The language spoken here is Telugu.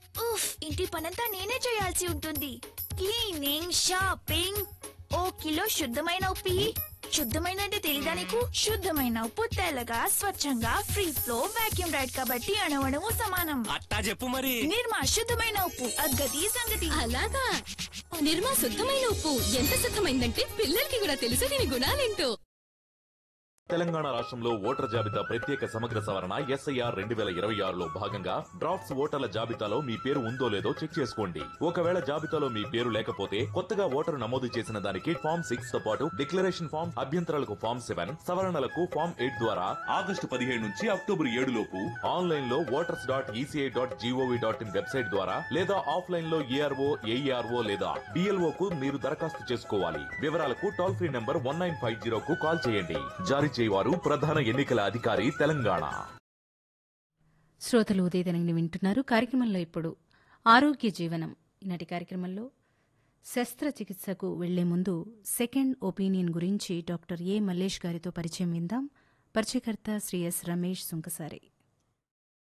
ఉఫ్ ఇంటి పనంతా నేనే చేయాల్సి ఉంటుంది క్లీనింగ్ షాపింగ్ ఓ కిలో శుద్ధమైన ఉప్పి శుద్ధమైన అంటే తెలీదా నీకు శుద్ధమైన ఉప్పు తెల్లగా స్వచ్ఛంగా ఫ్రీ ఫ్లో వాక్యూమ్ రైడ్ కాబట్టి అణవణము సమానం అట్టా చెప్పు మరి నిర్మా శుద్ధమైన ఉప్పు అగ్గది సంగతి అలాగా నిర్మా శుద్ధమైన ఉప్పు ఎంత శుద్ధమైందంటే పిల్లలకి కూడా తెలుసు దీని గుణాలేంటో తెలంగాణ రాష్ట్రంలో ఓటర్ జాబితా ప్రత్యేక సమగ్ర సవరణ ఎస్ఐఆర్ రెండు వేల ఇరవై ఆరులో భాగంగా డ్రాఫ్ట్స్ ఓటర్ల జాబితాలో మీ పేరు ఉందో లేదో చెక్ చేసుకోండి ఒకవేళ జాబితాలో మీ పేరు లేకపోతే కొత్తగా ఓటరు నమోదు చేసిన దానికి ఫామ్ సిక్స్ తో పాటు డిక్లరేషన్ ఫామ్ అభ్యంతరాలకు ఫామ్ సెవెన్ సవరణలకు ఫామ్ ఎయిట్ ద్వారా ఆగస్టు పదిహేడు నుంచి అక్టోబర్ ఏడు లోపు ఆన్లైన్ లో voters dot ECI dot GOV dot in website ద్వారా లేదా ఆఫ్లైన్ లో ఏఆర్ఓ ఏఈఆర్ఓ లేదా డిఎల్ఓ కు మీరు దరఖాస్తు చేసుకోవాలి వివరాలకు toll free number one nine five zero కు కాల్ చేయండి జారీ చేయవారు ప్రధాన ఎన్నికల అధికారి తెలంగాణ శ్రోతలు ఉదయదనంని వింటున్నారు కార్యక్రమంలో ఇప్పుడు ఆరోగ్య జీవనం ఈనాటి కార్యక్రమంలో శస్త్రచికిత్సకు వెళ్లే ముందు సెకండ్ ఒపీనియన్ గురించి డాక్టర్ ఏ మల్లేష్ గారితో పరిచయం విందాం పరిచయకర్త శ్రీ ఎస్ రమేష్ సుంకసారి